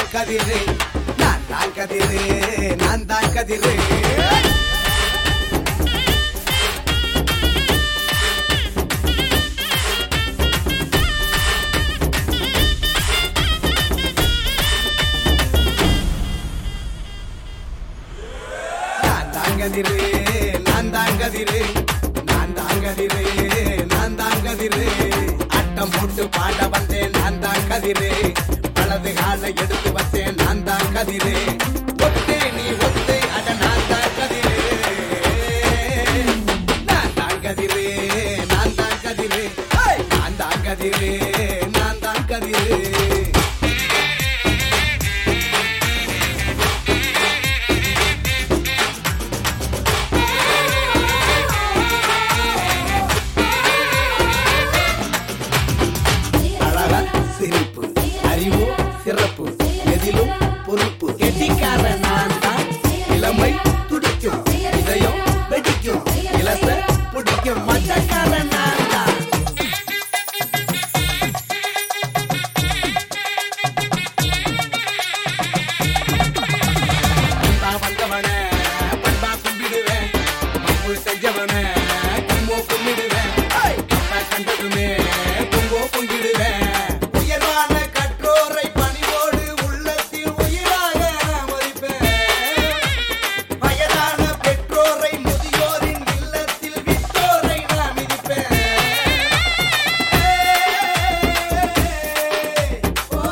கதிரு நான் தான் கதிரு நான் தான் கதிரு நான் தான் கதிரு நான் தான் கதிரு நான் தான் கதிரு நான் தான் கதிரு அட்டம் போட்டு பாட வந்தேன் நான் தான் கதிரு வலது காலை எடுத்து வந்தேன் நான் தான் கதிரு ஒத்தே நீ ஒத்தே அட நான் தான் கதிரு நான் தான் கதிரு நான் தான் கதிரு ஏய், நான் தான் கதிரு நான் தான் கதிரு அழகா சிரிப்பு அறிவு சிறப்பு எதிலும் பொறுப்பு கெட்டிக்கார நான் தான் இளமை துடிக்கும் இதயம் வெடிக்கும் இலச பிடிக்கும் மச்சக்கார நான் தான் பண்பா வந்தவனே பண்பா கும்பிடுவேன் பம்பு செஞ்சவனே கும்போ கும்பிடுவேன் ஏய், கப்ப கண்டதுமே கும்போ பொங்கிடுவேன் உயர்வான கற்றோரை பணிவோடு உள்ளத்தில் உயிராக நான் மதிப்பேன் வயதான பெற்றோரை முதியோரின் இல்லத்தில் விட்டோரை நான் மிதிப்பேன் ஓ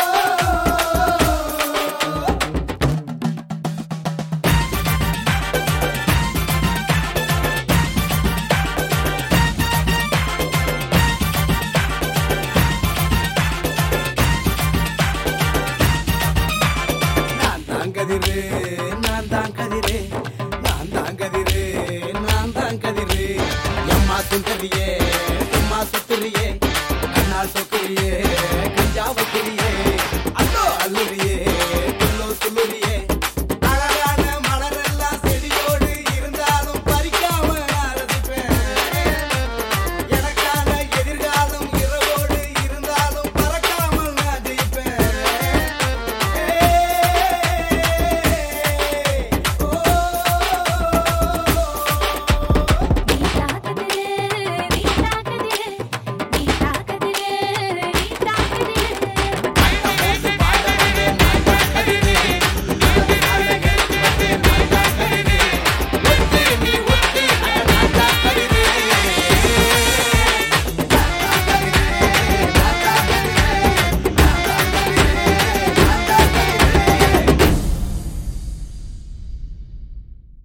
நான் தான் கதிரு நான் தான் கதிரு நான் தான் கதிரு நான் தான் கதிரு எம்மா சுந்தரியே